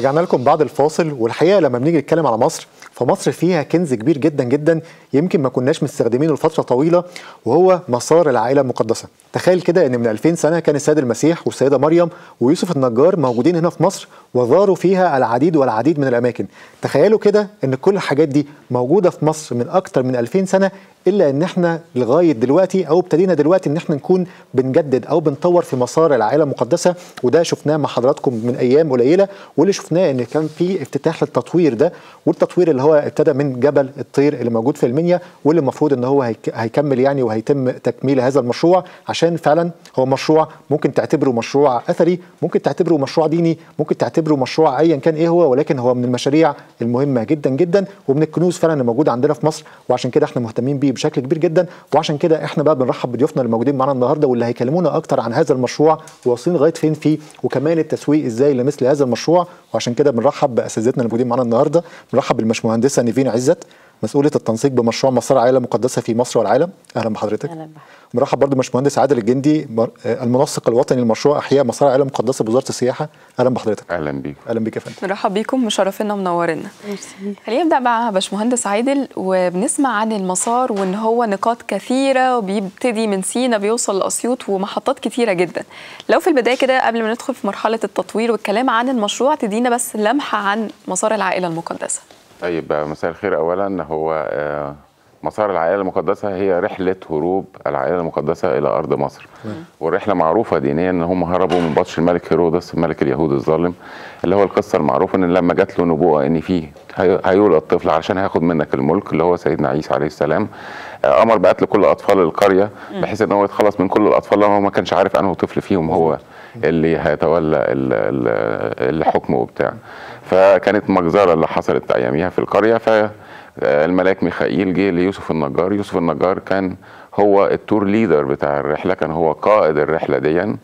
رجعنا لكم بعد الفاصل والحقيقه لما بنيجي نتكلم على مصر فمصر فيها كنز كبير جدا جدا يمكن ما كناش مستخدمينه لفتره طويله وهو مسار العائله المقدسه تخيل كده ان من 2000 سنه كان السيد المسيح والسيده مريم ويوسف النجار موجودين هنا في مصر وزاروا فيها العديد والعديد من الاماكن تخيلوا كده ان كل الحاجات دي موجوده في مصر من اكتر من 2000 سنه الا ان احنا لغايه دلوقتي او ابتدينا دلوقتي ان احنا نكون بنجدد او بنطور في مسار العائله المقدسه وده شفناه مع حضراتكم من ايام قليله واللي شفناه ان كان في افتتاح للتطوير ده والتطوير اللي هو ابتدى من جبل الطير اللي موجود في المنيا واللي المفروض ان هو هيك هيكمل يعني وهيتم تكميل هذا المشروع عشان فعلا هو مشروع ممكن تعتبره مشروع اثري ممكن تعتبره مشروع ديني ممكن تعتبره مشروع ايا كان ايه هو ولكن هو من المشاريع المهمه جدا جدا ومن الكنوز فعلا اللي موجوده عندنا في مصر وعشان كده احنا مهتمين بيه بشكل كبير جدا وعشان كده احنا بقى بنرحب بضيوفنا اللي موجودين معانا النهارده واللي هيكلمونا اكتر عن هذا المشروع واصلين لغايه فين فيه وكمان التسويق ازاي لمثل هذا المشروع وعشان كده بنرحب باساتذتنا اللي موجودين معانا النهارده بنرحب بالباشمهندسه نيفين عزت مسؤولة التنسيق بمشروع مسار عائلة مقدسة في مصر والعالم أهلا بحضرتك اهلا مرحب برضو باشمهندس عادل الجندي مر- آه، المنسق الوطني لمشروع إحياء مسار عائلة مقدسة بوزارة السياحة أهلا بحضرتك اهلا بيك أهلا بك يا فندم نرحب بيكم مشرفينا ومنورينا ميرسي خلينا نبدا مع باشمهندس عادل وبنسمع عن المسار وان هو نقاط كثيره وبيبتدي من سينا بيوصل لاسيوط ومحطات كثيره جدا لو في البدايه كده قبل ما ندخل في مرحله التطوير والكلام عن المشروع تدينا بس لمحه عن مسار العائله المقدسه طيب آه، مساء الخير اولا هو آه، مسار العائله المقدسه هي رحله هروب العائله المقدسه الى ارض مصر والرحله معروفه دينيا ان هم هربوا من بطش الملك هيرودس ملك اليهود الظالم اللي هو القصه المعروفه ان لما جات له نبوءه ان فيه هي- هيولد طفل علشان هياخد منك الملك اللي هو سيدنا عيسى عليه السلام آه، امر بقتل كل اطفال القريه بحيث ان هو يتخلص من كل الاطفال لو هو ما كانش عارف انه طفل فيهم هو اللي هيتولى ال- ال- الحكم وبتاع فكانت مجزره اللي حصلت اياميها في القريه ف الملاك ميخائيل جه ليوسف النجار يوسف النجار كان هو التور ليدر بتاع الرحله كان هو قائد الرحله دي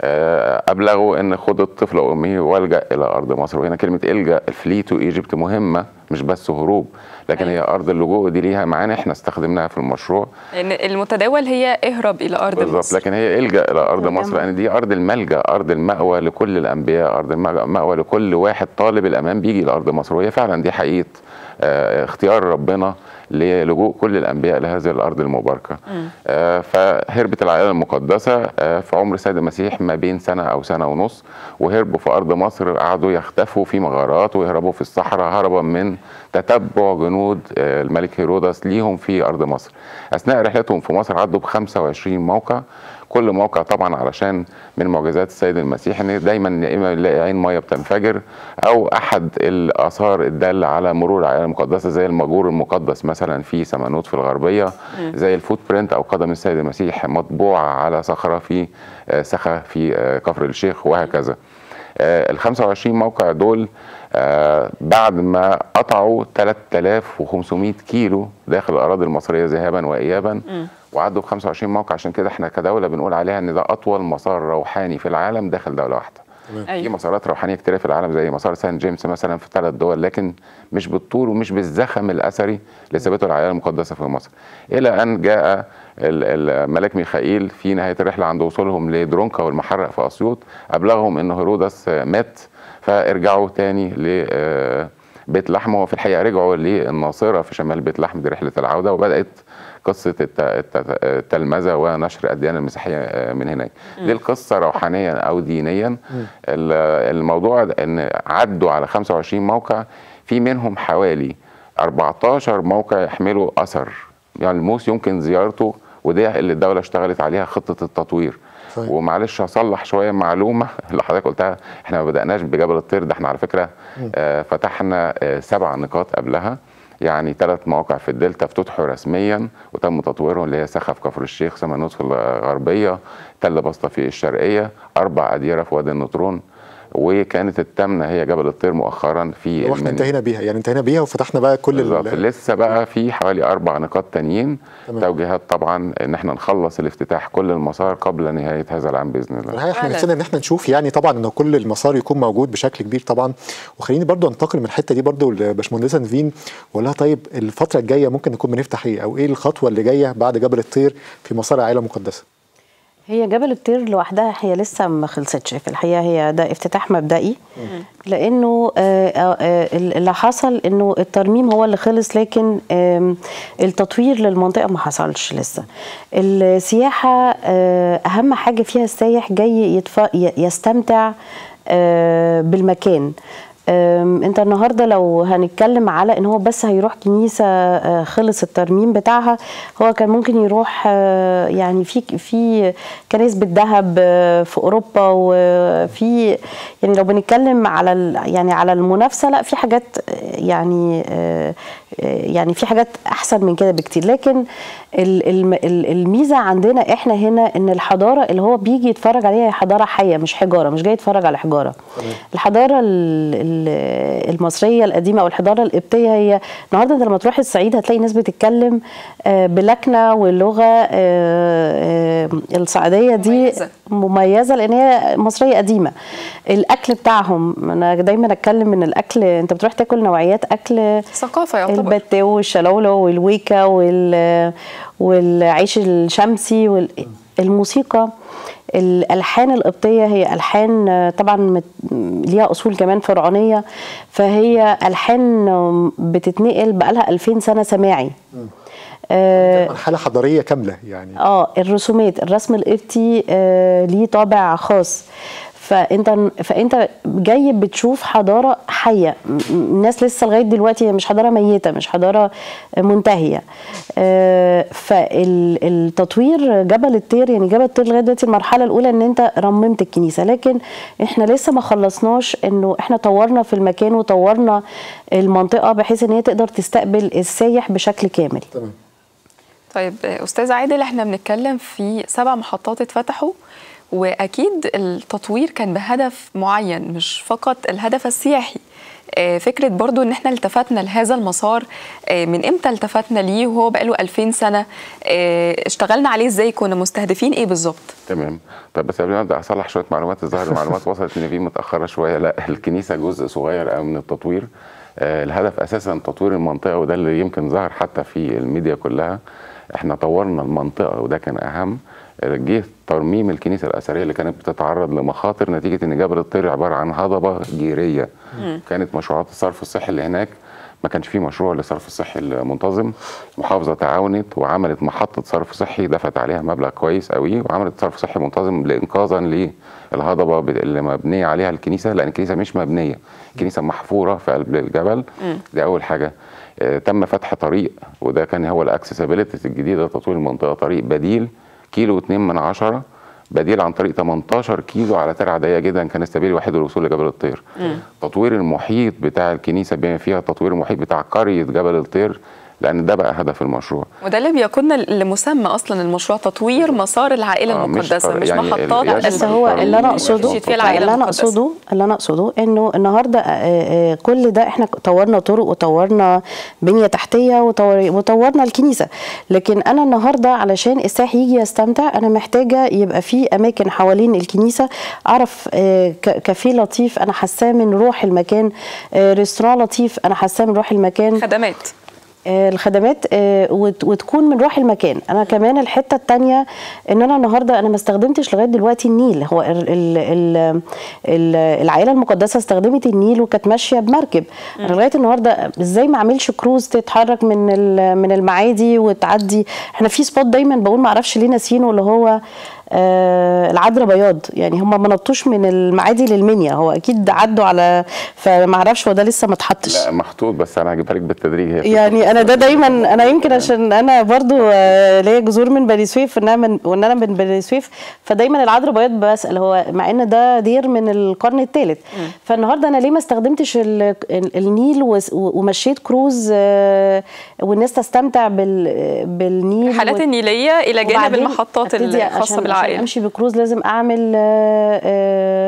آه، ابلغه ان خد الطفل وامه والجا الى ارض مصر وهنا كلمه الجا فلي تو ايجيبت مهمه مش بس هروب لكن هي ارض اللجوء دي ليها معانا احنا استخدمناها في المشروع لان المتداول هي اهرب الى ارض بالظبط مصر لكن هي الجا الى ارض تمام. مصر لان دي ارض الملجا ارض المأوى لكل الانبياء ارض المأوى لكل واحد طالب الامان بيجي لارض مصر وهي فعلا دي حقيقه آه، اختيار ربنا للجوء كل الانبياء لهذه الارض المباركه آه، فهربت العائله المقدسه آه، في عمر السيد المسيح ما بين سنه او سنه ونص وهربوا في ارض مصر قعدوا يختفوا في مغارات ويهربوا في الصحراء هربا من تتبع جنود آه، الملك هيرودس ليهم في ارض مصر اثناء رحلتهم في مصر عدوا ب 25 موقع كل موقع طبعا علشان من معجزات السيد المسيح ان دايما يا اما نلاقي عين ميه بتنفجر او احد الاثار الداله على مرور العائله المقدسه زي المجور المقدس مثلا في سمنوت في الغربيه زي الفوت برنت او قدم السيد المسيح مطبوعه على صخره في آه، سخا في آه، كفر الشيخ وهكذا ال 25 موقع دول آه، بعد ما قطعوا 3500 كيلو داخل الاراضي المصريه ذهابا وايابا وعدوا ب 25 موقع عشان كده احنا كدوله بنقول عليها ان ده اطول مسار روحاني في العالم داخل دوله واحده في ايوه مسارات روحانيه كتير في العالم زي مسار سان جيمس مثلا في ثلاث دول لكن مش بالطول ومش بالزخم الاثري اللي ثبته العائله المقدسه في مصر الى ان جاء ال- الملاك ميخائيل في نهايه الرحله عند وصولهم لدرونكا والمحرق في اسيوط ابلغهم ان هيرودس مات فارجعوا تاني ل آه، بيت لحم وفي الحقيقه رجعوا للناصره في شمال بيت لحم دي رحله العوده وبدات قصه الت- الت- التلمذه ونشر الديانه المسيحيه آه، من هناك دي القصه روحانيا او دينيا ال- الموضوع ده ان عدوا على 25 موقع في منهم حوالي 14 موقع يحملوا اثر يعني الموس يمكن زيارته وده اللي الدوله اشتغلت عليها خطه التطوير صحيح. ومعلش هصلح شويه معلومه اللي حضرتك قلتها احنا ما بداناش بجبل الطير ده احنا على فكره آه فتحنا آه سبع نقاط قبلها يعني ثلاث مواقع في الدلتا افتتحوا رسميا وتم تطويرهم اللي هي سخا في كفر الشيخ سمنوت في الغربيه تل بسطه في الشرقيه اربع اديره في وادي النطرون وكانت الثامنه هي جبل الطير مؤخرا في واحنا المنيا. انتهينا بيها يعني انتهينا بيها وفتحنا بقى كل بالظبط ال- لسه بقى في حوالي اربع نقاط تانيين تمام. توجيهات طبعا ان احنا نخلص الافتتاح كل المسار قبل نهايه هذا العام باذن الله الحقيقه احنا فعلا. نفسنا ان احنا نشوف يعني طبعا ان كل المسار يكون موجود بشكل كبير طبعا وخليني برضو انتقل من الحته دي برضو لباشمهندسه نيفين واقول لها طيب الفتره الجايه ممكن نكون بنفتح ايه او ايه الخطوه اللي جايه بعد جبل الطير في مسار العائله المقدسه هي جبل الطير لوحدها هي لسه ما خلصتش في الحقيقه هي ده افتتاح مبدئي لانه آه، آه، آه، اللي حصل انه الترميم هو اللي خلص لكن آم، التطوير للمنطقه ما حصلش لسه السياحه آه، اهم حاجه فيها السايح جاي يتف... ي- يستمتع آه، بالمكان أم، انت النهارده لو هنتكلم على ان هو بس هيروح كنيسه آه، خلص الترميم بتاعها هو كان ممكن يروح آه، يعني في في كنائس بالذهب آه، في اوروبا وفي يعني لو بنتكلم على ال- يعني على المنافسه لا في حاجات آه، يعني آه، آه، يعني في حاجات احسن من كده بكتير لكن ال- الم- ال- الميزه عندنا احنا هنا ان الحضاره اللي هو بيجي يتفرج عليها هي حضاره حيه مش حجاره مش جاي يتفرج على حجاره الحضاره ال- ال- المصريه القديمه او الحضاره القبطيه هي النهارده انت لما تروح الصعيد هتلاقي ناس بتتكلم آه، بلكنه واللغه آه، آه، الصعيديه دي مميزة. مميزه لان هي مصريه قديمه الاكل بتاعهم انا دايما اتكلم ان الاكل انت بتروح تاكل نوعيات اكل ثقافه يعتبر البتاو والشلولو والويكا وال والعيش الشمسي والموسيقى الالحان القبطيه هي الحان آه، طبعا مت- ليها اصول كمان فرعونيه فهي الحان آم، بتتنقل بقالها 2000 سنه سماعي آه، مرحله حضاريه كامله يعني اه الرسومات الرسم القبطي آه ليه طابع خاص فانت فانت جاي بتشوف حضاره حيه م- م- الناس لسه لغايه دلوقتي هي مش حضاره ميته مش حضاره منتهيه آه فالتطوير جبل الطير يعني جبل الطير لغايه دلوقتي المرحله الاولى ان انت رممت الكنيسه لكن احنا لسه ما خلصناش انه احنا طورنا في المكان وطورنا المنطقه بحيث ان هي تقدر تستقبل السايح بشكل كامل تمام طيب استاذ عادل احنا بنتكلم في سبع محطات اتفتحوا واكيد التطوير كان بهدف معين مش فقط الهدف السياحي آه، فكرة برضو ان احنا التفتنا لهذا المسار آه، من امتى التفتنا ليه وهو بقاله 2000 سنة آه، اشتغلنا عليه ازاي كنا مستهدفين ايه بالظبط تمام طب بس قبل ما ابدا اصلح شويه معلومات الظاهر المعلومات وصلت ان في متاخره شويه لا الكنيسه جزء صغير قوي من التطوير آه الهدف اساسا تطوير المنطقه وده اللي يمكن ظهر حتى في الميديا كلها احنا طورنا المنطقه وده كان اهم آه، جه ترميم الكنيسه الاثريه اللي كانت بتتعرض لمخاطر نتيجه ان جبل الطير عباره عن هضبه جيريه كانت مشروعات الصرف الصحي اللي هناك ما كانش في مشروع للصرف الصحي المنتظم المحافظه تعاونت وعملت محطه صرف صحي دفعت عليها مبلغ كويس قوي وعملت صرف صحي منتظم لانقاذا للهضبه ب- اللي مبنيه عليها الكنيسه لان الكنيسه مش مبنيه الكنيسه محفوره في قلب الجبل دي اول حاجه آه، تم فتح طريق وده كان هو الاكسسبيلتي الجديده تطوير المنطقه طريق بديل كيلو اتنين من عشرة بديل عن طريق 18 كيلو على ترعه ضيقه جدا كان السبيل الوحيد للوصول لجبل الطير تطوير المحيط بتاع الكنيسه بما فيها تطوير المحيط بتاع قريه جبل الطير لان ده بقى هدف المشروع وده اللي بيقودنا لمسمى اصلا المشروع تطوير مسار العائله آه، مش المقدسه قر- مش, يعني محطات ال- بس يعني هو الطريق اللي انا اللي اقصده مشيت فيها العائلة اللي انا المقدسة. اقصده اللي انا اقصده انه النهارده آه، آه، كل ده احنا طورنا طرق وطورنا بنيه تحتيه وطور- وطورنا الكنيسه لكن انا النهارده علشان السائح يجي يستمتع انا محتاجه يبقى في اماكن حوالين الكنيسه اعرف آه، ك- كافيه لطيف انا حاساه من روح المكان آه، ريستوران لطيف انا حاساه من روح المكان خدمات آه، الخدمات آه، وت- وتكون من روح المكان انا كمان الحته التانية ان انا النهارده انا ما استخدمتش لغايه دلوقتي النيل هو ال ال ال ال العائله المقدسه استخدمت النيل وكانت ماشيه بمركب انا لغايه النهارده ازاي ما اعملش كروز تتحرك من ال- من المعادي وتعدي احنا في سبوت دايما بقول ما اعرفش ليه ناسينه اللي هو آه العذراء بياض يعني هم ما نطوش من المعادي للمنيا هو اكيد عدوا على فما اعرفش هو ده لسه ما اتحطش لا محطوط بس انا هجيبها لك بالتدريج هي يعني انا ده دايما انا يمكن عشان انا برضو آه، ليا جذور من بني سويف وان انا من وان انا من بني سويف فدايما العذراء بياض بسال هو مع ان ده دير من القرن الثالث فالنهارده انا ليه ما استخدمتش ال- ال- النيل وس- ومشيت كروز آه، والناس تستمتع بال بالنيل الحالات و- النيليه الى جانب وبعدين المحطات أبتدي الخاصه عشان- بالعائله عشان امشي بكروز لازم اعمل آه، آه،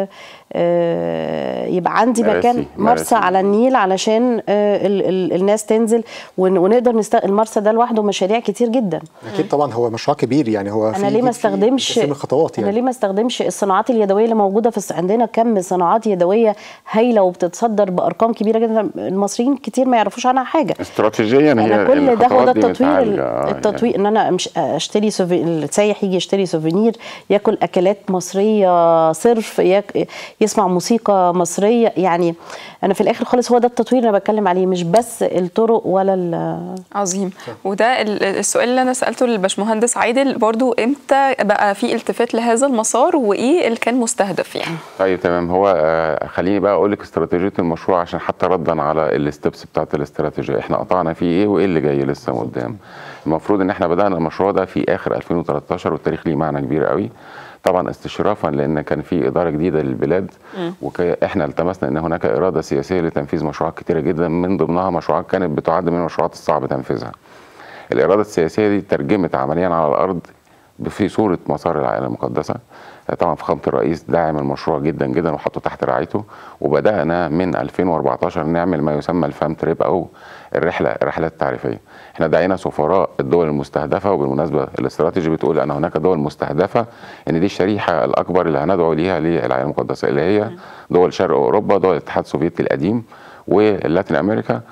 آه، يبقى عندي مراسي- مكان مرسى مراسي. على النيل علشان آه، ال- ال- الناس تنزل ون- ونقدر نست... المرسى ده لوحده مشاريع كتير جدا اكيد طبعا هو مشروع كبير يعني هو انا في- ليه ما في- استخدمش تسليم الخطوات انا يعني ليه ما استخدمش الصناعات اليدويه اللي موجوده في الص... عندنا كم صناعات يدويه هايله وبتتصدر بارقام كبيره جدا المصريين كتير ما يعرفوش عنها حاجه استراتيجيا هي انا كل ده هو الخطوات ده دي التطوير ال- متعالجة. آه، التطوير ان انا مش اشتري سوفي... السايح يجي يشتري سوفينير ياكل اكلات مصريه صرف يك... يسمع موسيقى مصريه يعني انا في الاخر خالص هو ده التطوير اللي انا بتكلم عليه مش بس الطرق ولا ال... عظيم وده ال- السؤال اللي انا سالته للباشمهندس عادل برضو امتى بقى في التفات لهذا المسار وايه اللي كان مستهدف يعني طيب تمام هو آه، خليني بقى اقول لك استراتيجيه المشروع عشان حتى ردا على الستبس بتاعت الاستراتيجيه احنا قطعنا فيه ايه وايه اللي جاي لسه قدام المفروض ان احنا بدانا المشروع ده في اخر 2013 والتاريخ ليه معنى كبير قوي طبعا استشرافا لان كان في اداره جديده للبلاد واحنا التمسنا ان هناك اراده سياسيه لتنفيذ مشروعات كتيره جدا من ضمنها مشروعات كانت بتعد من المشروعات الصعب تنفيذها الاراده السياسيه دي ترجمت عمليا على الارض في صوره مسار العائله المقدسه طبعا فخامه الرئيس داعم المشروع جدا جدا وحطه تحت رعايته وبدانا من 2014 نعمل ما يسمى الفام تريب او الرحله الرحلات التعريفيه احنا دعينا سفراء الدول المستهدفه وبالمناسبه الاستراتيجي بتقول ان هناك دول مستهدفه ان دي الشريحه الاكبر اللي هندعو ليها للعائله المقدسه اللي هي دول شرق اوروبا دول الاتحاد السوفيتي القديم ولاتين امريكا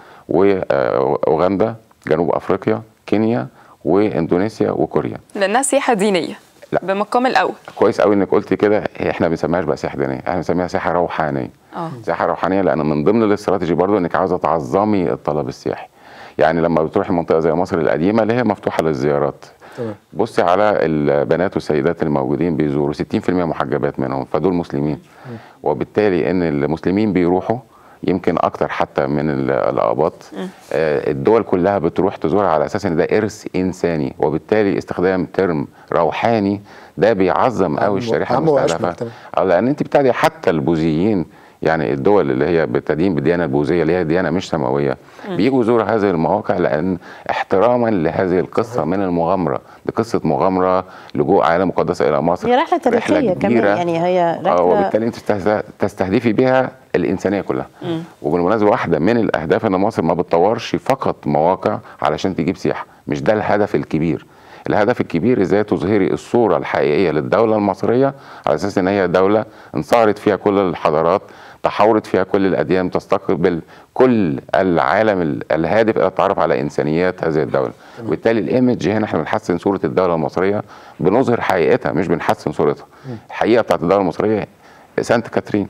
واوغندا جنوب افريقيا كينيا واندونيسيا وكوريا لانها سياحه دينيه لا. بمقام الاول كويس قوي انك قلت كده احنا ما بنسميهاش بقى سياحه دينيه احنا بنسميها سياحه روحانيه اه سياحه روحانيه لان من ضمن الاستراتيجي برضو انك عاوزه تعظمي الطلب السياحي يعني لما بتروحي منطقه زي مصر القديمه اللي هي مفتوحه للزيارات تمام بصي على البنات والسيدات الموجودين بيزوروا 60% محجبات منهم فدول مسلمين وبالتالي ان المسلمين بيروحوا يمكن اكتر حتى من ال- الاباط آه، الدول كلها بتروح تزورها على اساس ان ده ارث انساني وبالتالي استخدام ترم روحاني ده بيعظم أعم- قوي الشريحه أعم وأشمل، المستهدفه تمام. آه، لان انت بتاعتي حتى البوذيين يعني الدول اللي هي بتدين بالديانه البوذيه اللي هي ديانه مش سماويه بيجوا يزوروا هذه المواقع لان احتراما لهذه القصه من المغامره دي قصه مغامره لجوء عائله مقدسه الى مصر هي رحله تاريخيه كمان كبيرة. يعني هي اه رحله وبالتالي انت تستهد- تستهدفي بيها الانسانيه كلها وبالمناسبه واحده من الاهداف ان مصر ما بتطورش فقط مواقع علشان تجيب سياحه مش ده الهدف الكبير الهدف الكبير ازاي تظهري الصوره الحقيقيه للدوله المصريه على اساس ان هي دوله انصهرت فيها كل الحضارات تحاورت فيها كل الاديان تستقبل كل العالم ال- الهادف الى التعرف على انسانيات هذه الدوله وبالتالي الايمج هنا احنا بنحسن صوره الدوله المصريه بنظهر حقيقتها مش بنحسن صورتها الحقيقه بتاعت الدوله المصريه سانت كاترين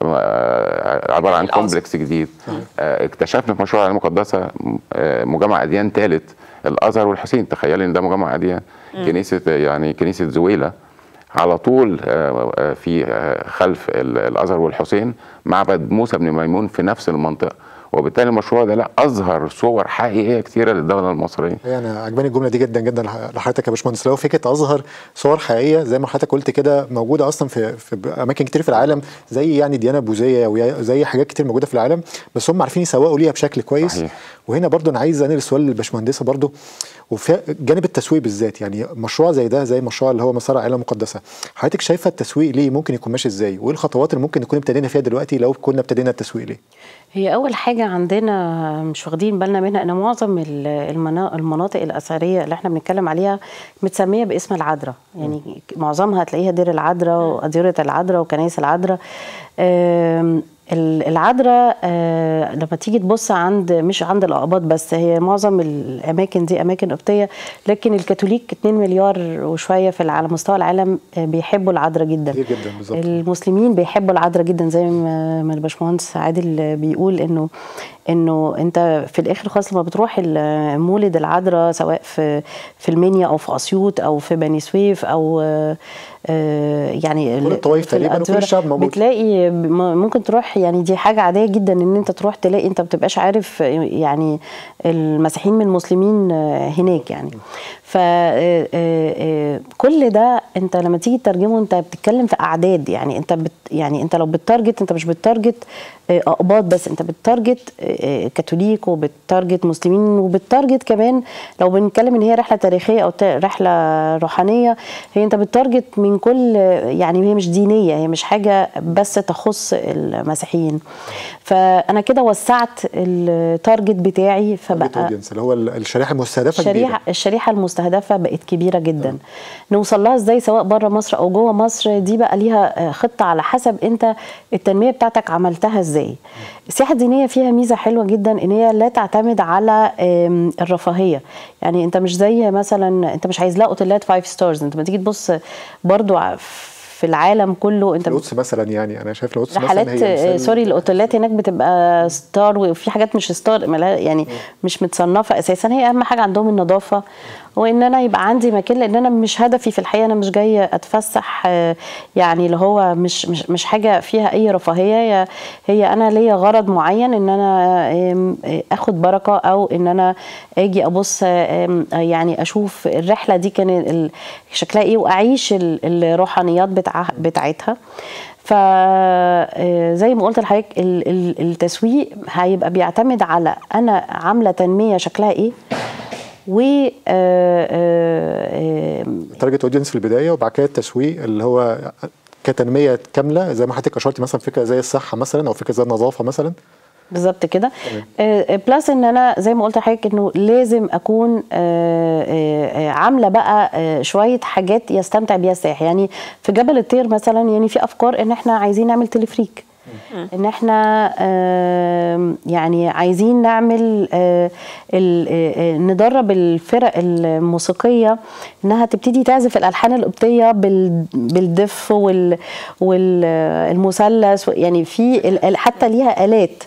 آه، عباره عن الأزهر. كومبلكس جديد آه، اكتشفنا في مشروع العلم المقدسه آه، مجمع اديان ثالث الازهر والحسين تخيلي ان ده مجمع اديان كنيسه يعني كنيسه زويله على طول آه، آه، في آه، خلف ال- الازهر والحسين معبد موسى بن ميمون في نفس المنطقه وبالتالي المشروع ده لا اظهر صور حقيقيه كثيره للدوله المصريه هي انا عجباني الجمله دي جدا جدا لح- لحضرتك يا باشمهندس لو فكره اظهر صور حقيقيه زي ما حضرتك قلت كده موجوده اصلا في في اماكن كتير في العالم زي يعني ديانه بوذيه وزي حاجات كتير موجوده في العالم بس هم عارفين يسوقوا ليها بشكل كويس صحيح. وهنا برضو انا عايز انقل السؤال للباشمهندسه برضو وفي جانب التسويق بالذات يعني مشروع زي ده زي مشروع اللي هو مسار عائله مقدسه حضرتك شايفه التسويق ليه ممكن يكون ماشي ازاي وايه الخطوات اللي ممكن نكون ابتدينا فيها دلوقتي لو كنا ابتدينا التسويق ليه هي اول حاجه عندنا مش واخدين بالنا منها ان معظم ال- المنا- المناطق الاثريه اللي احنا بنتكلم عليها متسميه باسم العذراء يعني معظمها هتلاقيها دير العذراء واديره العذراء وكنائس العذراء آم، ال- العذراء آه، لما تيجي تبص عند مش عند الاقباط بس هي معظم الاماكن دي اماكن قبطيه لكن الكاثوليك 2 مليار وشويه في الع- على مستوى العالم آه، بيحبوا العذراء جدا كتير جدا بالظبط المسلمين بيحبوا العذراء جدا زي ما ما الباشمهندس عادل بيقول انه انه انت في الاخر خالص لما بتروح ال- مولد العذراء سواء في في المنيا او في اسيوط او في بني سويف او آه، آه، يعني كل ال- الطوائف في تقريباً وكل الأديرة الشعب موجود. بتلاقي م- ممكن تروح يعني دي حاجه عاديه جدا ان انت تروح تلاقي انت ما بتبقاش عارف يعني المسيحيين من المسلمين هناك يعني ف آه، آه، آه، كل ده انت لما تيجي تترجمه انت بتتكلم في اعداد يعني انت بت يعني انت لو بتارجت انت مش بتارجت آه، اقباط بس انت بتارجت آه، كاثوليك وبتارجت مسلمين وبتارجت كمان لو بنتكلم ان هي رحله تاريخيه او تا- رحله روحانيه هي انت بتارجت من كل يعني هي مش دينيه هي مش حاجه بس تخص المسيحيين فانا كده وسعت التارجت بتاعي فبقى فبقى اللي هو الشريحه المستهدفه الشريحه كبيرة. الشريحه المستهدفه بقت كبيره جدا نوصل لها ازاي سواء بره مصر او جوه مصر دي بقى ليها آه، خطه على حسب انت التنميه بتاعتك عملتها ازاي السياحه الدينيه فيها ميزه حلوه جدا ان هي لا تعتمد على آم، الرفاهيه يعني انت مش زي مثلا انت مش عايز لها اوتيلات فايف ستارز انت لما تيجي تبص برضو ع- في العالم كله انت القدس مثلا يعني انا شايف القدس مثلا رحلات هي آه، مثال- سوري الاوتيلات هناك بتبقى ستار وفي حاجات مش ستار ملا- يعني مش متصنفه اساسا هي اهم حاجه عندهم النظافه وان انا يبقى عندي مكان لان انا مش هدفي في الحقيقه انا مش جايه اتفسح آه، يعني اللي هو مش مش مش حاجه فيها اي رفاهيه هي, هي انا ليا غرض معين ان انا آم، آه، اخد بركه او ان انا اجي ابص آم، آه، يعني اشوف الرحله دي كان ال- شكلها ايه واعيش ال- الروحانيات بتاع بتاعتها فزي ما قلت لحضرتك ال- ال- التسويق هيبقى بيعتمد على انا عامله تنميه شكلها ايه و آه، آه، آه، تارجت اودينس في البدايه وبعد كده التسويق اللي هو كتنميه كامله زي ما حضرتك اشرتي مثلا فكره زي الصحه مثلا او فكره زي النظافه مثلا بالظبط كده آه، بلس ان انا زي ما قلت لحضرتك انه لازم اكون آه، آه، آه، عامله بقى آه، شويه حاجات يستمتع بيها السائح يعني في جبل الطير مثلا يعني في افكار ان احنا عايزين نعمل تلفريك ان احنا آه، يعني عايزين نعمل آه، ال- آه، آه، ندرب الفرق الموسيقيه انها تبتدي تعزف الالحان القبطيه بال- بالدف وال والمثلث يعني في ال- ال- حتى ليها الات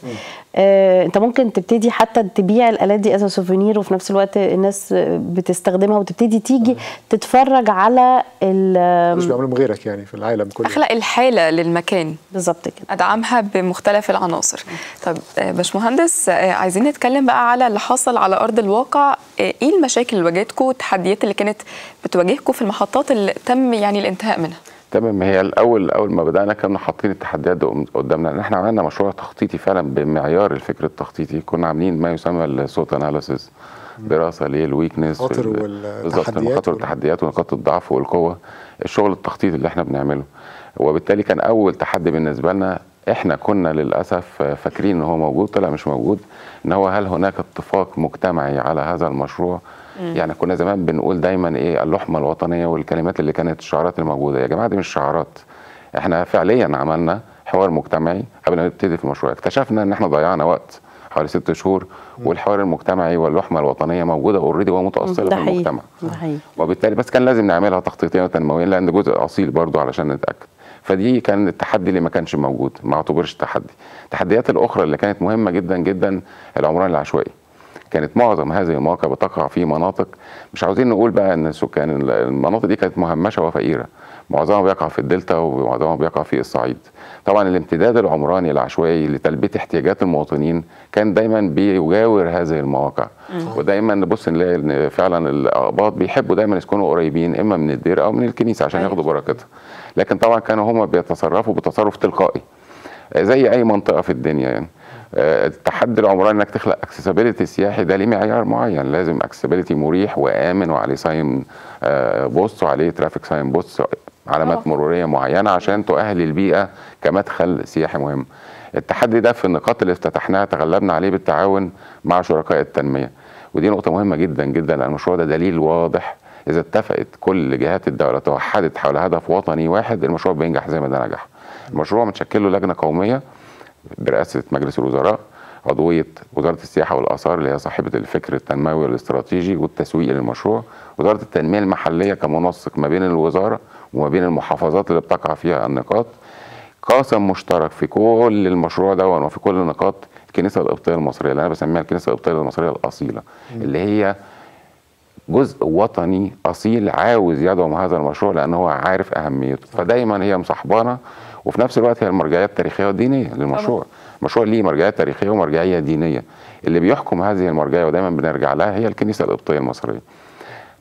آه، انت ممكن تبتدي حتى تبيع الالات دي از سوفينير وفي نفس الوقت الناس بتستخدمها وتبتدي تيجي تتفرج على ال- مش بيعملوا من غيرك يعني في العالم كله اخلق الحاله للمكان بالظبط كده ادعمها بمختلف العناصر طب آه، باشمهندس آه، عايزين نتكلم بقى على اللي حصل على ارض الواقع آه، ايه المشاكل اللي واجهتكم التحديات اللي كانت بتواجهكم في المحطات اللي تم يعني الانتهاء منها تمام هي الاول اول ما بدانا كنا حاطين التحديات دي قدامنا ان احنا عملنا مشروع تخطيطي فعلا بمعيار الفكر التخطيطي كنا عاملين ما يسمى الصوت اناليسيس دراسه للويكنس المخاطر بالظبط والتحديات المخاطر وال- والتحديات ونقاط الضعف والقوه الشغل التخطيطي اللي احنا بنعمله وبالتالي كان اول تحدي بالنسبه لنا احنا كنا للاسف فاكرين ان هو موجود طلع مش موجود ان هو هل هناك اتفاق مجتمعي على هذا المشروع يعني كنا زمان بنقول دايما ايه اللحمه الوطنيه والكلمات اللي كانت الشعارات الموجوده يا جماعه دي مش شعارات احنا فعليا عملنا حوار مجتمعي قبل ما نبتدي في المشروع اكتشفنا ان احنا ضيعنا وقت حوالي ست شهور والحوار المجتمعي واللحمه الوطنيه موجوده اوريدي ومتاصله ده في حقيقي المجتمع ده حقيقي وبالتالي بس كان لازم نعملها تخطيطيا وتنمويا لان جزء اصيل برضو علشان نتاكد فدي كان التحدي اللي ما كانش موجود ما اعتبرش تحدي التحديات الاخرى اللي كانت مهمه جدا جدا العمران العشوائي كانت معظم هذه المواقع بتقع في مناطق مش عاوزين نقول بقى ان سكان المناطق دي كانت مهمشه وفقيره معظمها بيقع في الدلتا ومعظمها بيقع في الصعيد طبعا الامتداد العمراني العشوائي لتلبيه احتياجات المواطنين كان دايما بيجاور هذه المواقع ودايما نبص نلاقي ان فعلا الاقباط بيحبوا دايما يسكنوا قريبين اما من الدير او من الكنيسه عشان ياخدوا بركتها لكن طبعا كانوا هم بيتصرفوا بتصرف تلقائي زي اي منطقه في الدنيا يعني آه، التحدي العمراني انك تخلق اكسسبيليتي سياحي ده ليه معيار معين لازم اكسسبيليتي مريح وامن وعليه ساين آه، بوست وعليه ترافيك ساين بوست علامات آه. مروريه معينه عشان تؤهل البيئه كمدخل سياحي مهم التحدي ده في النقاط اللي افتتحناها تغلبنا عليه بالتعاون مع شركاء التنميه ودي نقطه مهمه جدا جدا لان المشروع ده دليل واضح اذا اتفقت كل جهات الدوله توحدت حول هدف وطني واحد المشروع بينجح زي ما ده نجح المشروع متشكل له لجنه قوميه برئاسه مجلس الوزراء عضويه وزاره السياحه والاثار اللي هي صاحبه الفكر التنموي والاستراتيجي والتسويق للمشروع وزاره التنميه المحليه كمنسق ما بين الوزاره وما بين المحافظات اللي بتقع فيها النقاط قاسم مشترك في كل المشروع ده وفي كل النقاط الكنيسه القبطيه المصريه اللي انا بسميها الكنيسه القبطيه المصريه الاصيله اللي هي جزء وطني اصيل عاوز يدعم هذا المشروع لان هو عارف اهميته فدايما هي مصاحبانا وفي نفس الوقت هي المرجعيه التاريخيه والدينيه للمشروع المشروع ليه مرجعيه تاريخيه ومرجعيه دينيه اللي بيحكم هذه المرجعيه ودايما بنرجع لها هي الكنيسه القبطيه المصريه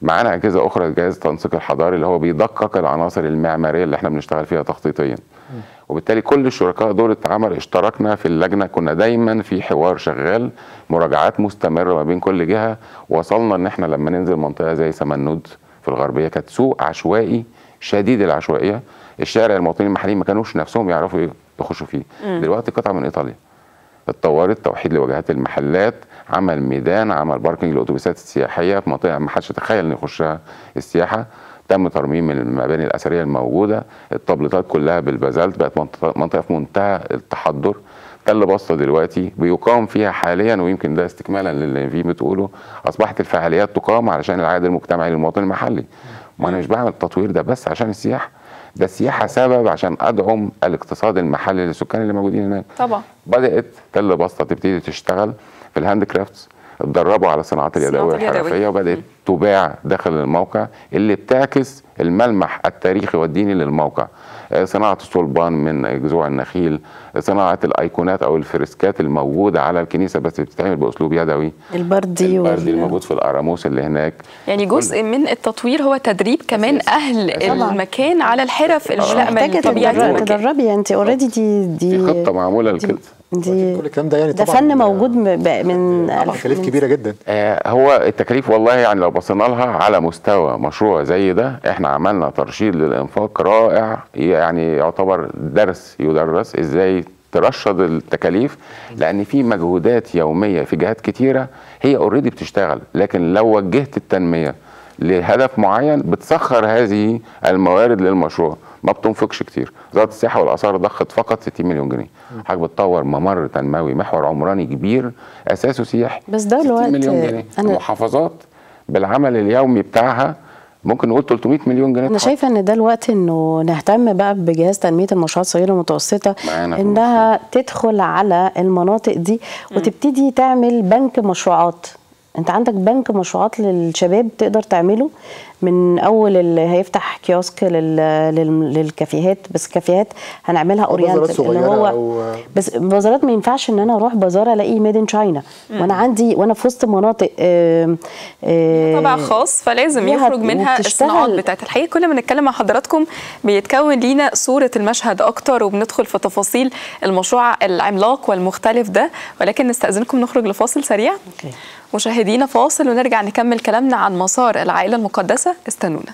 معانا اجهزه اخرى جهاز التنسيق الحضاري اللي هو بيدقق العناصر المعماريه اللي احنا بنشتغل فيها تخطيطيا وبالتالي كل الشركاء دول اتعمل اشتركنا في اللجنه كنا دايما في حوار شغال مراجعات مستمره ما بين كل جهه وصلنا ان احنا لما ننزل منطقه زي سمنود في الغربيه كانت سوق عشوائي شديد العشوائيه الشارع المواطنين المحليين ما كانوش نفسهم يعرفوا يخشوا فيه دلوقتي قطعه من ايطاليا اتطورت توحيد لواجهات المحلات عمل ميدان عمل باركنج للاتوبيسات السياحيه في منطقه ما حدش يتخيل ان يخشها السياحه تم ترميم المباني الاثريه الموجوده التابلتات كلها بالبازلت بقت منطقه منطقه في منتهى التحضر تل بسطة دلوقتي بيقام فيها حاليا ويمكن ده استكمالا للي في بتقوله اصبحت الفعاليات تقام علشان العائد المجتمعي للمواطن المحلي ما انا مش بعمل التطوير ده بس عشان السياحه ده السياحه سبب عشان ادعم الاقتصاد المحلي للسكان اللي موجودين هناك طبعا بدات تل بسطه تبتدي تشتغل في الهاند كرافتس اتدربوا على الصناعات اليدويه الصناعات اليدوية. الحرفيه وبدات تباع داخل الموقع اللي بتعكس الملمح التاريخي والديني للموقع آه، صناعه الصلبان من جذوع النخيل صناعه الايقونات او الفريسكات الموجوده على الكنيسه بس بتتعمل باسلوب يدوي البردي البردي وال- الموجود في القراموس اللي هناك يعني جزء من التطوير هو تدريب كمان أساسي. اهل أساسي. المكان على الحرف الملائمه محتاجه لطبيعه تدربي المكان تدربي انت اوريدي دي دي في خطه معموله دي, لكده دي كل الكلام ده يعني ده طبعاً فن موجود م- ب- من تكاليف من- كبيره جدا آه، هو التكاليف والله يعني لو بصينا لها على مستوى مشروع زي ده احنا عملنا ترشيد للانفاق رائع يعني يعتبر درس يدرس ازاي ترشد التكاليف لان في مجهودات يوميه في جهات كتيره هي اوريدي بتشتغل لكن لو وجهت التنميه لهدف معين بتسخر هذه الموارد للمشروع ما بتنفقش كتير وزاره السياحه والاثار ضخت فقط 60 مليون جنيه حضرتك بتطور ممر تنموي محور عمراني كبير اساسه سياحي بس ده 60 الوقت مليون جنيه أنا- المحافظات بالعمل اليومي بتاعها ممكن نقول 300 مليون جنيه انا تحط. شايفه ان ده الوقت انه نهتم بقى بجهاز تنميه المشروعات الصغيره والمتوسطه معانا في انها تدخل على المناطق دي وتبتدي تعمل بنك مشروعات انت عندك بنك مشروعات للشباب تقدر تعمله من اول اللي هيفتح كيوسك لل... لل... للكافيهات بس الكافيهات هنعملها أو بازارات اورينت اللي صغيرة هو أو- بس بازارات ما ينفعش ان انا اروح بازار الاقي ميد ان تشاينا وانا عندي وانا في وسط مناطق آم، آم، طبع خاص فلازم ليها- يخرج منها وبتشتغل- الصناعات بتاعت الحقيقه كل ما نتكلم مع حضراتكم بيتكون لينا صوره المشهد اكتر وبندخل في تفاصيل المشروع العملاق والمختلف ده ولكن نستاذنكم نخرج لفاصل سريع أوكي. مشاهدينا فاصل ونرجع نكمل كلامنا عن مسار العائله المقدسه استنونا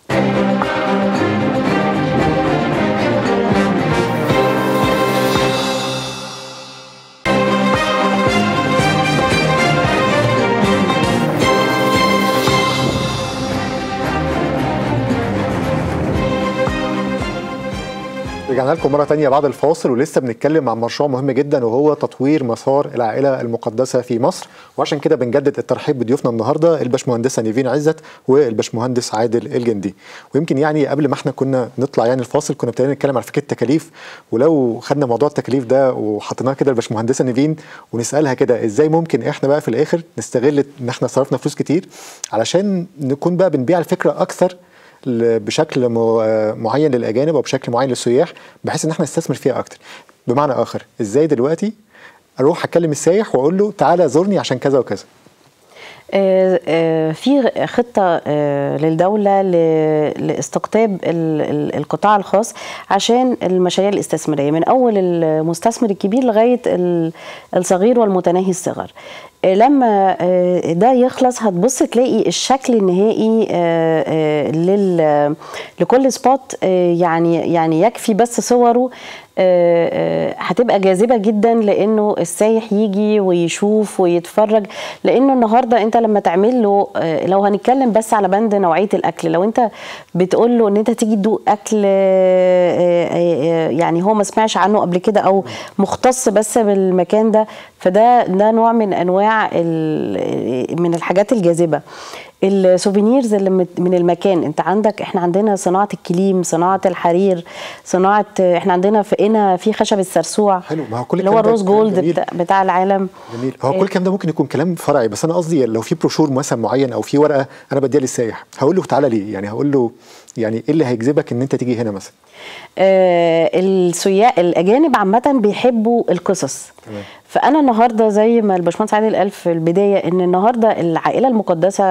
رجعنا لكم مرة تانية بعد الفاصل ولسه بنتكلم عن مشروع مهم جدا وهو تطوير مسار العائلة المقدسة في مصر وعشان كده بنجدد الترحيب بضيوفنا النهاردة الباشمهندسة نيفين عزت والباشمهندس عادل الجندي ويمكن يعني قبل ما احنا كنا نطلع يعني الفاصل كنا ابتدينا نتكلم على فكرة التكاليف ولو خدنا موضوع التكاليف ده وحطيناه كده الباشمهندسة نيفين ونسألها كده ازاي ممكن احنا بقى في الاخر نستغل ان احنا صرفنا فلوس كتير علشان نكون بقى بنبيع الفكرة اكثر ل- بشكل م- آه معين للاجانب او بشكل معين للسياح بحيث ان احنا نستثمر فيها اكتر بمعنى اخر ازاي دلوقتي اروح اكلم السايح واقول له تعالى زورني عشان كذا وكذا آه، آه، في خطة آه، للدولة ل- لاستقطاب ال- ال- القطاع الخاص عشان المشاريع الاستثمارية من أول المستثمر الكبير لغاية ال- الصغير والمتناهي الصغر آه، لما آه، ده يخلص هتبص تلاقي الشكل النهائي آه، آه، لل- لكل سبوت آه، يعني يعني يكفي بس صوره آه، آه، هتبقى جاذبه جدا لانه السايح يجي ويشوف ويتفرج لانه النهارده انت لما تعمل له آه، لو هنتكلم بس على بند نوعيه الاكل لو انت بتقول له ان انت تيجي تدوق اكل آه، آه، آه، يعني هو ما سمعش عنه قبل كده او مختص بس بالمكان ده فده ده نوع من انواع ال- من الحاجات الجاذبه السوفينيرز اللي مت- من المكان انت عندك احنا عندنا صناعه الكليم صناعه الحرير صناعه احنا عندنا في هنا في خشب السرسوع حلو، ما هو كل اللي هو الكلام ده الروز كلام جولد جميل. بتاع, بتاع العالم جميل هو كل الكلام ده ممكن يكون كلام فرعي بس انا قصدي لو في بروشور مثلا معين او في ورقه انا بديها للسايح هقول له تعالى ليه يعني هقول له يعني ايه اللي هيجذبك ان انت تيجي هنا مثلا آه السياح الاجانب عامه بيحبوا القصص تمام. فانا النهارده زي ما الباشمهندس عادل قال في البدايه ان النهارده العائله المقدسه آه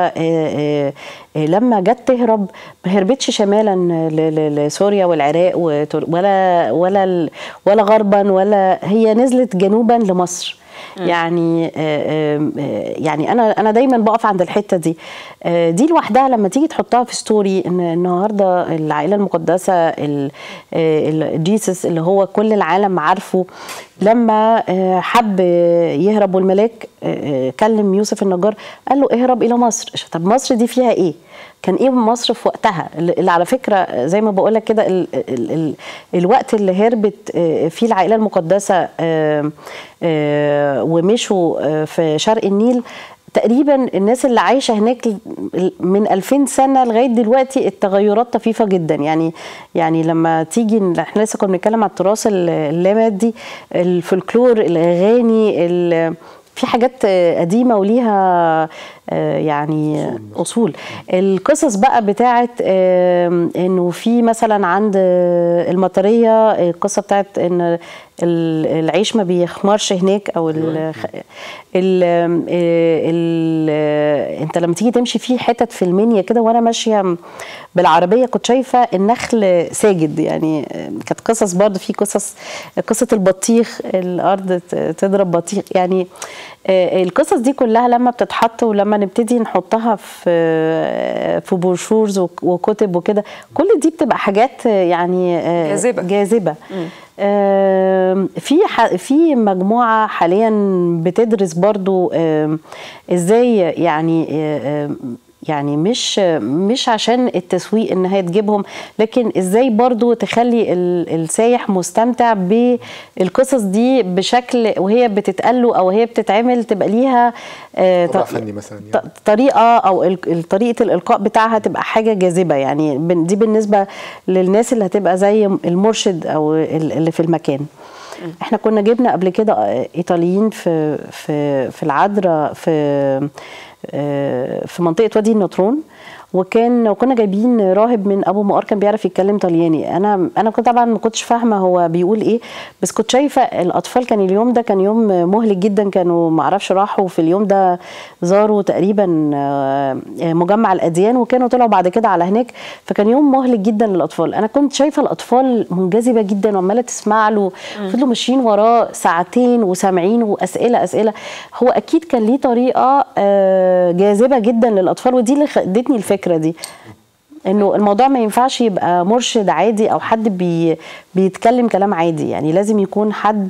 آه، آه، لما جت تهرب ما هربتش شمالا ل- ل- لسوريا والعراق وتر- ولا ولا ال- ولا غربا ولا هي نزلت جنوبا لمصر يعني آه، آم، آه، يعني انا انا دايما بقف عند الحته دي آه، دي لوحدها لما تيجي تحطها في ستوري ان النهارده العائله المقدسه ال- آه، ال- جيسس اللي هو كل العالم عارفه لما آه، حب يهرب والملاك آه، آه، كلم يوسف النجار قال له اهرب الى مصر طب مصر دي فيها ايه كان ايه مصر في وقتها اللي على فكره زي ما بقول لك كده ال ال ال الوقت اللي هربت آه، فيه العائله المقدسه آه، آه، ومشوا آه، في شرق النيل تقريبا الناس اللي عايشه هناك من 2000 سنه لغايه دلوقتي التغيرات طفيفه جدا يعني يعني لما تيجي احنا لسه كنا بنتكلم على التراث اللامادي الفولكلور الاغاني ال- في حاجات آه، قديمه وليها آه، يعني اصول القصص بقى بتاعت آم، انه في مثلا عند آه، المطريه القصه بتاعت ان ال- العيش ما بيخمرش هناك او ال ال ال انت لما تيجي تمشي في حتت في المنيا كده وانا ماشيه بالعربيه كنت شايفه النخل ساجد يعني كانت قصص برضه في قصص قصه البطيخ الارض ت- تضرب بطيخ يعني آه، القصص دي كلها لما بتتحط ولما نبتدي نحطها في في بروشورز وك- وكتب وكده كل دي بتبقى حاجات آه، يعني آه، جاذبة. جاذبه آم، في ح- في مجموعه حاليا بتدرس برضو آم، ازاي يعني آم، يعني مش مش عشان التسويق ان هي تجيبهم لكن ازاي برضو تخلي ال- السايح مستمتع بالقصص دي بشكل وهي بتتقال له او هي بتتعمل تبقى ليها آه، طبع ط- فني مثلا يعني. ط- طريقه او ال- طريقه الالقاء بتاعها تبقى حاجه جاذبه يعني بن- دي بالنسبه للناس اللي هتبقى زي المرشد او ال- اللي في المكان احنا كنا جبنا قبل كده آه، ايطاليين في في في العذراء في آه، في منطقه وادي النطرون وكان وكنا جايبين راهب من ابو مقار كان بيعرف يتكلم طلياني انا انا كنت طبعا ما كنتش فاهمه هو بيقول ايه بس كنت شايفه الاطفال كان اليوم ده كان يوم مهلك جدا كانوا ما اعرفش راحوا في اليوم ده زاروا تقريبا آه، مجمع الاديان وكانوا طلعوا بعد كده على هناك فكان يوم مهلك جدا للاطفال انا كنت شايفه الاطفال منجذبه جدا وعماله تسمع له فضلوا ماشيين وراه ساعتين وسامعين واسئله اسئله هو اكيد كان ليه طريقه آه، جاذبه جدا للاطفال ودي اللي خ- ادتني الفكره دي انه الموضوع ما ينفعش يبقى مرشد عادي او حد بي بيتكلم كلام عادي يعني لازم يكون حد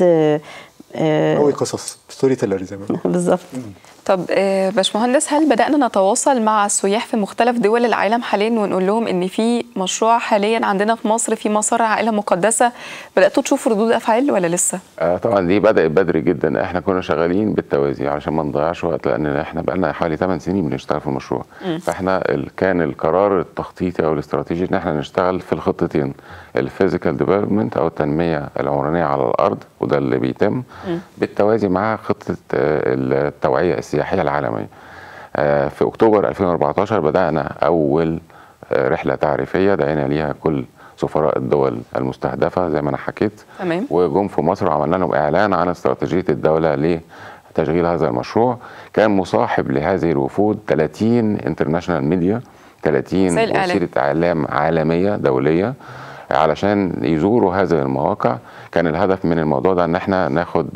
آه، روي قصص ستوري تيلر زي ما بنقول. بالظبط طب آه، باشمهندس هل بدأنا نتواصل مع السياح في مختلف دول العالم حاليا ونقول لهم ان في مشروع حاليا عندنا في مصر في مسار عائلة مقدسة بدأتوا تشوفوا ردود أفعال ولا لسه؟ آه طبعا دي بدأت بدري جدا احنا كنا شغالين بالتوازي علشان ما نضيعش وقت لان احنا بقالنا حوالي 8 سنين بنشتغل في المشروع فاحنا ال- كان القرار التخطيطي او الاستراتيجي ان احنا نشتغل في الخطتين الفيزيكال ديفلوبمنت او التنميه العمرانيه على الارض وده اللي بيتم بالتوازي مع خطه آه، التوعيه السياحيه العالميه آه، في اكتوبر 2014 بدانا اول آه، رحله تعريفيه دعينا ليها كل سفراء الدول المستهدفه زي ما انا حكيت تمام. وجم في مصر وعملنا لهم اعلان عن استراتيجيه الدوله لتشغيل هذا المشروع كان مصاحب لهذه الوفود 30 انترناشونال ميديا 30 وسائل إعلام. وسيله اعلام عالميه دوليه علشان يزوروا هذه المواقع كان الهدف من الموضوع ده ان احنا ناخد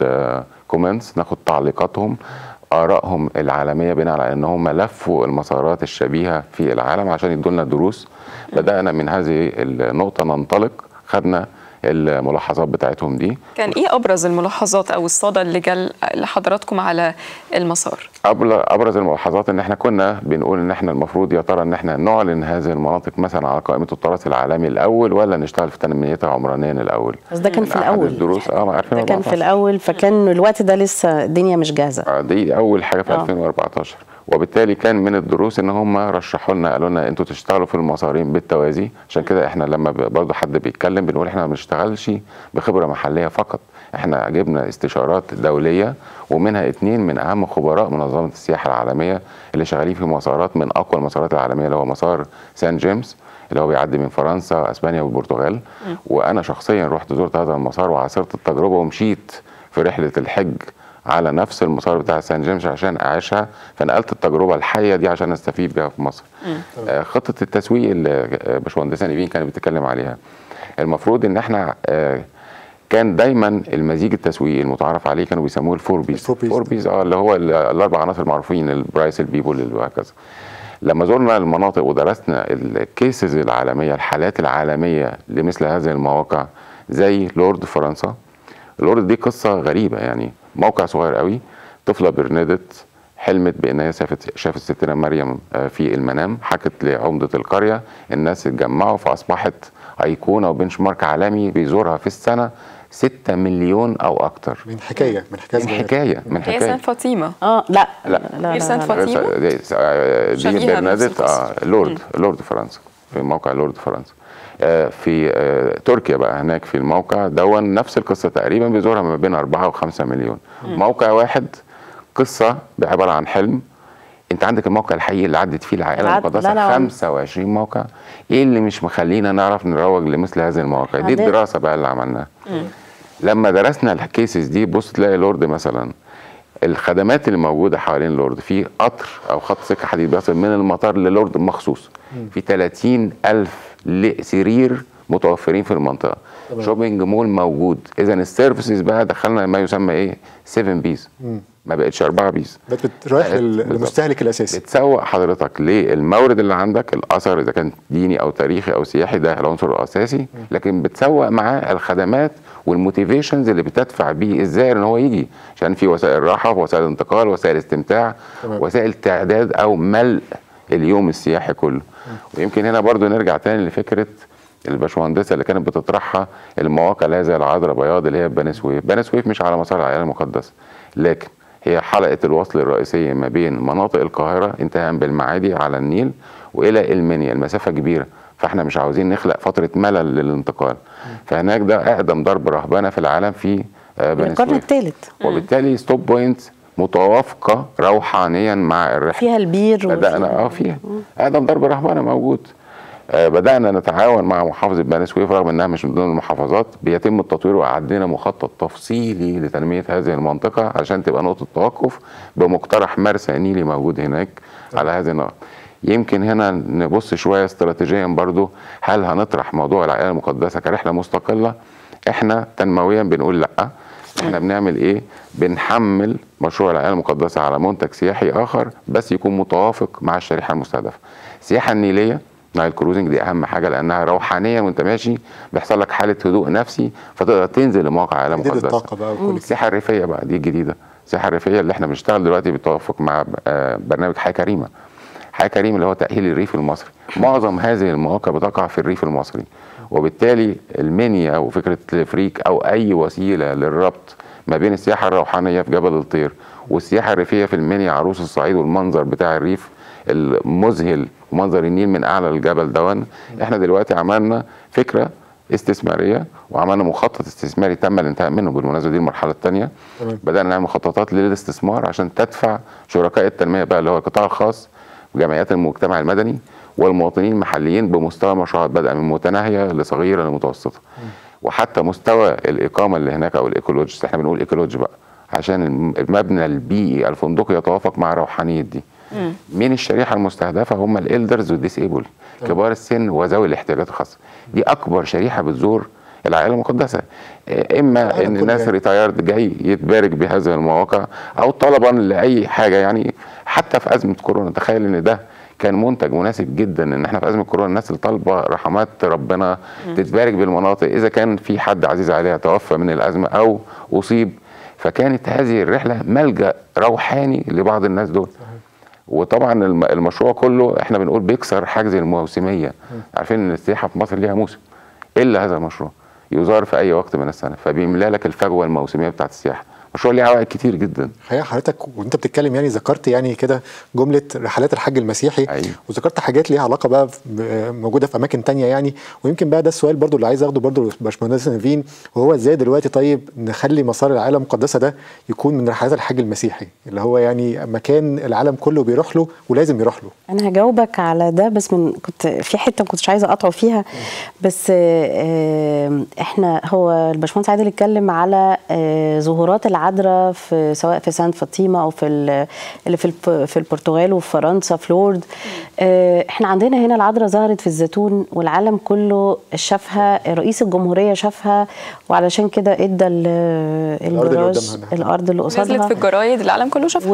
كومنتس ناخد تعليقاتهم ارائهم العالميه بناء على ان هم لفوا المسارات الشبيهه في العالم عشان يدوا لنا دروس بدانا من هذه النقطه ننطلق خدنا الملاحظات بتاعتهم دي كان ايه ابرز الملاحظات او الصدى اللي جال لحضراتكم على المسار؟ أبل- ابرز الملاحظات ان احنا كنا بنقول ان احنا المفروض يا ترى ان احنا نعلن هذه المناطق مثلا على قائمه التراث العالمي الاول ولا نشتغل في تنميتها عمرانيا الاول بس ده كان في أحد الاول الدروس اه ما ده كان في الاول فكان الوقت ده لسه الدنيا مش جاهزه آه، دي اول حاجه في آه. 2014 وبالتالي كان من الدروس ان هم رشحوا لنا قالوا لنا انتوا تشتغلوا في المسارين بالتوازي عشان كده احنا لما ب- برضه حد بيتكلم بنقول احنا ما بنشتغلش بخبره محليه فقط احنا جبنا استشارات دوليه ومنها اتنين من اهم خبراء منظمه السياحه العالميه اللي شغالين في مسارات من اقوى المسارات العالميه اللي هو مسار سان جيمس اللي هو بيعدي من فرنسا واسبانيا والبرتغال وانا شخصيا رحت زرت هذا المسار وعاصرت التجربه ومشيت في رحله الحج على نفس المسار بتاع سان جيمس عشان اعيشها فنقلت التجربه الحيه دي عشان استفيد بيها في مصر آه، خطه التسويق اللي آه، باشمهندسه نيفين كانت بتتكلم عليها المفروض ان احنا آه، كان دايما المزيج التسويقي المتعارف عليه كانوا بيسموه الفور بيز الفور بيز. فور بيز اه اللي هو ال- الاربع عناصر المعروفين البرايس البيبول وهكذا لما زرنا المناطق ودرسنا الكيسز العالميه الحالات العالميه لمثل هذه المواقع زي لورد فرنسا لورد دي قصه غريبه يعني موقع صغير قوي طفله برندت حلمت بان هي شافت شافت ستنا مريم آه، في المنام حكت لعمده القريه الناس اتجمعوا فاصبحت ايقونه وبنش مارك عالمي بيزورها في السنه 6 مليون او اكتر من حكايه من حكايه من صغيرة. حكايه من هي حكايه سان فاطمه اه لا لا. لا غير سان لا, لا. فاطمة. دي, آه، دي شبيهة بنفس برنادت القصة. آه لورد لورد فرنسا في موقع لورد فرنسا آه في آه تركيا بقى هناك في الموقع دون نفس القصه تقريبا بيزورها ما بين 4 و5 مليون موقع واحد قصه عباره عن حلم انت عندك الموقع الحقيقي اللي عدت فيه العائله العد- المقدسه لا، لا، 25 موقع ايه اللي مش مخلينا نعرف نروج لمثل هذه المواقع دي عندنا- الدراسه بقى اللي عملناها لما درسنا الكيسز دي بص تلاقي لورد مثلا الخدمات اللي موجوده حوالين لورد في قطر او خط سكه حديد بيصل من المطار للورد مخصوص في 30 الف ل- سرير متوفرين في المنطقه تمام. شوبينج مول موجود اذا السيرفيسز بقى دخلنا ما يسمى ايه 7 بيز ما بقتش 4 بيز بقت بت- رايح لل- بالظبط. للمستهلك الاساسي بتسوق حضرتك للمورد اللي عندك الاثر اذا كان ديني او تاريخي او سياحي ده العنصر الاساسي لكن بتسوق معاه الخدمات والموتيفيشنز اللي بتدفع بيه الزائر ان هو يجي عشان في وسائل راحه وسائل انتقال وسائل استمتاع تمام. وسائل تعداد او ملء اليوم السياحي كله ويمكن هنا برضو نرجع تاني لفكره الباشمهندسه اللي كانت بتطرحها المواقع اللي هي زي العذراء بياض اللي هي بني سويف بني سويف مش على مسار العائله المقدسه لكن هي حلقه الوصل الرئيسيه ما بين مناطق القاهره انتهاء بالمعادي على النيل والى المنيا المسافه كبيره فاحنا مش عاوزين نخلق فتره ملل للانتقال فهناك ده اقدم ضرب رهبنه في العالم في آه، بني القرن سويف الثالث وبالتالي ستوب بوينت متوافقه روحانيا مع الرحله فيها البير بدأنا وفيها- اه فيها اقدم ضرب رهبانه موجود آه بدأنا نتعاون مع محافظة بني سويف رغم انها مش من ضمن المحافظات بيتم التطوير وعندنا مخطط تفصيلي لتنمية هذه المنطقة عشان تبقى نقطة توقف بمقترح مرسى نيلي موجود هناك على هذه النقطة يمكن هنا نبص شوية استراتيجيا برضو هل هنطرح موضوع العائلة المقدسة كرحلة مستقلة احنا تنمويا بنقول لا احنا بنعمل ايه بنحمل مشروع العائله المقدسه على منتج سياحي اخر بس يكون متوافق مع الشريحه المستهدفه السياحه النيليه نايل كروزنج دي اهم حاجه لانها روحانيا وانت ماشي بيحصل لك حاله هدوء نفسي فتقدر تنزل لمواقع العائله جديد المقدسه الطاقه بقى وكل السياحه الريفيه بقى دي الجديده السياحه الريفيه اللي احنا بنشتغل دلوقتي بالتوافق مع آه، برنامج حياه كريمه حياه كريم اللي هو تاهيل الريف المصري معظم هذه المواقع بتقع في الريف المصري وبالتالي المنيا وفكره الفريك او اي وسيله للربط ما بين السياحه الروحانيه في جبل الطير والسياحه الريفيه في المنيا عروس الصعيد والمنظر بتاع الريف المذهل ومنظر النيل من اعلى الجبل دون احنا دلوقتي عملنا فكره استثماريه وعملنا مخطط استثماري تم الانتهاء منه بالمناسبه دي المرحله الثانيه تمام. بدانا نعمل مخططات للاستثمار عشان تدفع شركاء التنميه بقى اللي هو القطاع الخاص وجمعيات المجتمع المدني والمواطنين المحليين بمستوى مشروعات بدأ من متناهيه لصغيره لمتوسطه وحتى مستوى الاقامه اللي هناك او الايكولوجيست احنا بنقول ايكولوجي بقى عشان الم- المبنى البيئي الفندقي يتوافق مع روحانيه دي مين الشريحه المستهدفه هم الالدرز والديسيبل كبار السن وذوي الاحتياجات الخاصه دي اكبر شريحه بتزور العائله المقدسه إيه، اما العالم ان كله الناس يعني. ريتايرد جاي يتبارك بهذه المواقع او طلبا لاي حاجه يعني حتى في ازمه كورونا تخيل ان ده كان منتج مناسب جدا ان احنا في ازمه كورونا الناس اللي طالبه رحمات ربنا تتبارك بالمناطق اذا كان في حد عزيز عليها توفى من الازمه او اصيب فكانت هذه الرحله ملجا روحاني لبعض الناس دول وطبعا الم- المشروع كله احنا بنقول بيكسر حاجز الموسميه عارفين ان السياحه في مصر ليها موسم الا هذا المشروع يزار في اي وقت من السنه فبيملا لك الفجوه الموسميه بتاعت السياحه مشروع ليه عوائد كتير جدا الحقيقه حضرتك وانت بتتكلم يعني ذكرت يعني كده جمله رحلات الحج المسيحي أيوة. وذكرت حاجات ليها علاقه بقى ب- موجوده في اماكن تانية يعني ويمكن بقى ده السؤال برضو اللي عايز اخده برضو باشمهندس نيفين وهو ازاي دلوقتي طيب نخلي مسار العالم المقدسه ده يكون من رحلات الحج المسيحي اللي هو يعني مكان العالم كله بيروح له ولازم يروح له انا هجاوبك على ده بس من كنت في حته ما كنتش عايزه اقطعه فيها بس آه، احنا هو الباشمهندس عادل اتكلم على آه، ظهورات العالم العذراء في سواء في سانت فاطمه او في ال- اللي في الب- في البرتغال وفي فرنسا في لورد آه، احنا عندنا هنا العذراء ظهرت في الزيتون والعالم كله شافها رئيس الجمهوريه شافها وعلشان كده ادى ال- الأرض اللي الجراج قدامها. الارض اللي نزلت قصادها في الجرايد العالم كله شافها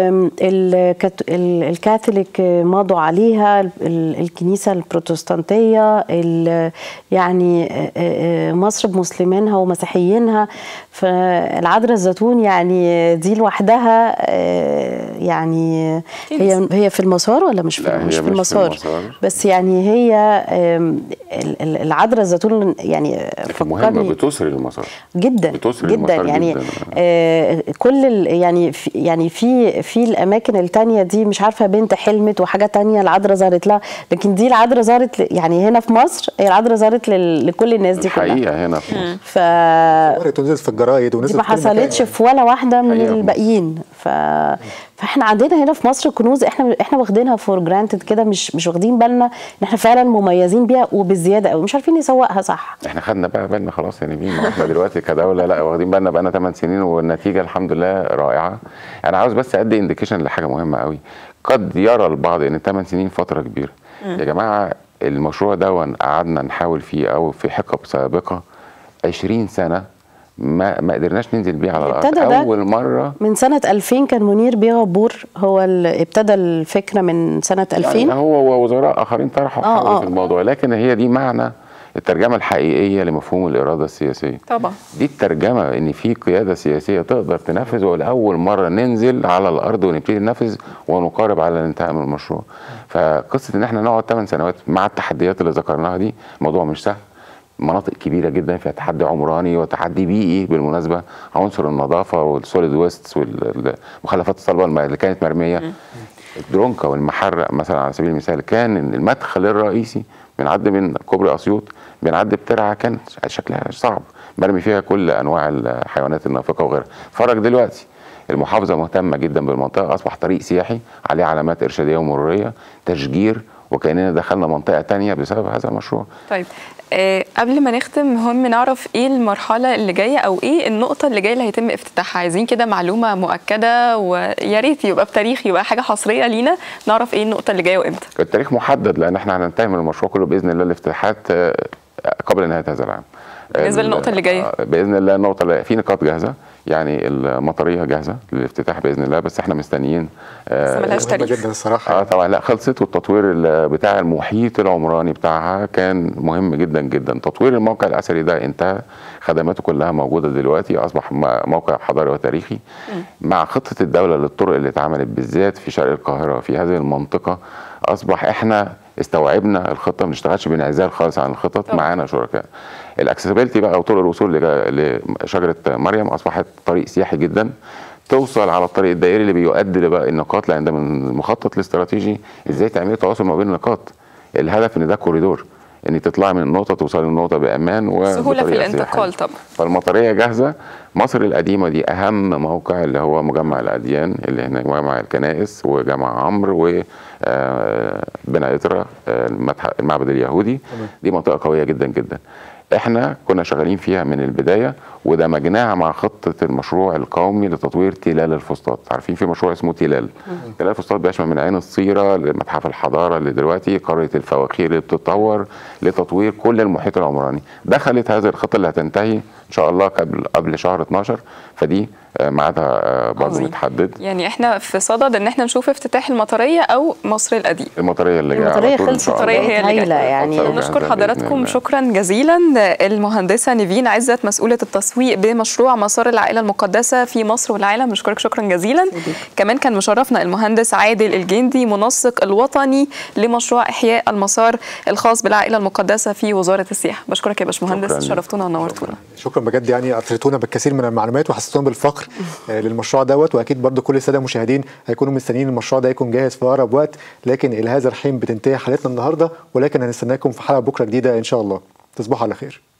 والكاثوليك مضوا عليها ال- ال- الكنيسة البروتستانتية ال- يعني آه، آه، مصر بمسلمينها ومسيحيينها فالعذراء الزيتون يعني دي لوحدها آه، يعني هي هي في المسار ولا مش لا، في هي مش مش في في المسار المسار. بس يعني هي آم، ال- ال- العذراء الزيتون يعني مهمه فكرني بتسري المسار جدا بتسري جدا المسار يعني جداً. آه كل ال يعني في يعني في في الاماكن التانية دي مش عارفه بنت حلمت وحاجه تانية العذراء ظهرت لها لكن دي العذراء ظهرت ل- يعني هنا في مصر هي العذراء ظهرت لل- لكل الناس دي كلها الحقيقه هنا في مصر ف ظهرت ونزلت في الجرايد ونزلت دي ما في كل مكان حصلتش يعني. في ولا واحده من حقيقة في مصر. الباقيين ف... فاحنا عندنا هنا في مصر كنوز احنا احنا واخدينها فور جرانتد كده مش مش واخدين بالنا ان احنا فعلا مميزين بيها وبالزياده قوي مش عارفين نسوقها صح احنا خدنا بقى بالنا خلاص يعني مين ما احنا دلوقتي كدوله لا واخدين بالنا بقى لنا 8 سنين والنتيجه الحمد لله رائعه انا عاوز بس ادي انديكيشن لحاجه مهمه قوي قد يرى البعض ان 8 سنين فتره كبيره يا جماعه المشروع ده قعدنا نحاول فيه او في حقب سابقه 20 سنه ما ما قدرناش ننزل بيه على الارض ابتدى ده اول مره من سنة 2000 كان منير بيه غبور هو اللي ابتدى الفكرة من سنة 2000 يعني هو ووزراء اخرين طرحوا آه، حاجه آه. في الموضوع لكن هي دي معنى الترجمه الحقيقيه لمفهوم الاراده السياسيه طبعا دي الترجمه ان في قياده سياسيه تقدر تنفذ ولاول مره ننزل على الارض ونبتدي ننفذ ونقارب على الانتهاء من المشروع فقصه ان احنا نقعد 8 سنوات مع التحديات اللي ذكرناها دي موضوع مش سهل مناطق كبيره جدا فيها تحدي عمراني وتحدي بيئي بالمناسبه عنصر النظافه والسوليد ويست والمخلفات الصلبه الم- اللي كانت مرميه الدرونكا والمحرق مثلا على سبيل المثال كان المدخل الرئيسي بنعدي من كوبري اسيوط بنعدي بترعه كانت شكلها صعب مرمي فيها كل انواع الحيوانات النافقه وغيرها اتفرج دلوقتي المحافظه مهتمه جدا بالمنطقه اصبح طريق سياحي عليه علامات ارشاديه ومروريه تشجير وكاننا دخلنا منطقه تانية بسبب هذا المشروع طيب آه قبل ما نختم مهم نعرف ايه المرحله اللي جايه او ايه النقطه اللي جايه اللي هيتم افتتاحها عايزين كده معلومه مؤكده ويا ريت يبقى بتاريخ يبقى حاجه حصريه لينا نعرف ايه النقطه اللي جايه وامتى التاريخ محدد لان احنا هننتهي من المشروع كله باذن الله الافتتاحات آه، قبل نهايه هذا العام بالنسبة ال- للنقطة اللي جاية. آه، باذن الله النقطه اللي في نقاط جاهزه يعني المطريه جاهزه للافتتاح باذن الله بس احنا مستنيين بس ملهاش مهمة تاريخ جدا الصراحه اه طبعا لا خلصت والتطوير ال- بتاع المحيط العمراني بتاعها كان مهم جدا جدا تطوير الموقع الاثري ده انتهى خدماته كلها موجوده دلوقتي اصبح م- موقع حضاري وتاريخي مع خطه الدوله للطرق اللي اتعملت بالذات في شرق القاهره في هذه المنطقه اصبح احنا استوعبنا الخطه ما بنشتغلش بانعزال خالص عن الخطط طبعا. معانا شركاء الاكسسبيلتي بقى وطرق الوصول لج- لشجره مريم اصبحت طريق سياحي جدا توصل على الطريق الدائري اللي بيؤدي لبقى النقاط لان ده من المخطط الاستراتيجي ازاي تعملي تواصل ما بين النقاط الهدف ان ده كوريدور ان تطلعي من النقطه توصلي للنقطه بامان سهوله في وبطريقة الانتقال سياحية. طبعا فالمطريه جاهزه مصر القديمه دي اهم موقع اللي هو مجمع الاديان اللي هناك مجمع الكنائس وجامع عمرو و آه، بني إطرة، آه، المتح- المعبد اليهودي دي منطقه قويه جدا جدا احنا كنا شغالين فيها من البدايه ودمجناها مع خطه المشروع القومي لتطوير تلال الفسطاط عارفين في مشروع اسمه تلال تلال الفسطاط بيشمل من عين الصيره لمتحف الحضاره اللي دلوقتي قريه الفواخير اللي بتتطور لتطوير كل المحيط العمراني دخلت هذه الخطه اللي هتنتهي ان شاء الله قبل قبل شهر 12 فدي آه، ميعادها آه، برضه عظيم. متحدد يعني احنا في صدد ان احنا نشوف افتتاح المطريه او مصر القديم المطريه اللي جايه المطرية على طول إن خلصت شاء الله. المطرية هي اللي هايلة جاية. يعني أكثر نشكر بإذن حضراتكم الله. شكرا جزيلا المهندسه نيفين عزت مسؤوله التسويق بمشروع مسار العائله المقدسه في مصر والعالم نشكرك شكرا جزيلا كمان كان مشرفنا المهندس عادل الجندي منسق الوطني لمشروع احياء المسار الخاص بالعائله المقدسه في وزاره السياحه بشكرك يا باشمهندس شكراً. شرفتونا ونورتونا شكرا بجد يعني اثرتونا بالكثير من المعلومات وحسستونا بالفخر آه، للمشروع دوت واكيد برضو كل الساده المشاهدين هيكونوا مستنيين المشروع ده يكون جاهز في اقرب وقت لكن الى هذا الحين بتنتهي حلقتنا النهارده ولكن هنستناكم في حلقه بكره جديده ان شاء الله تصبحوا على خير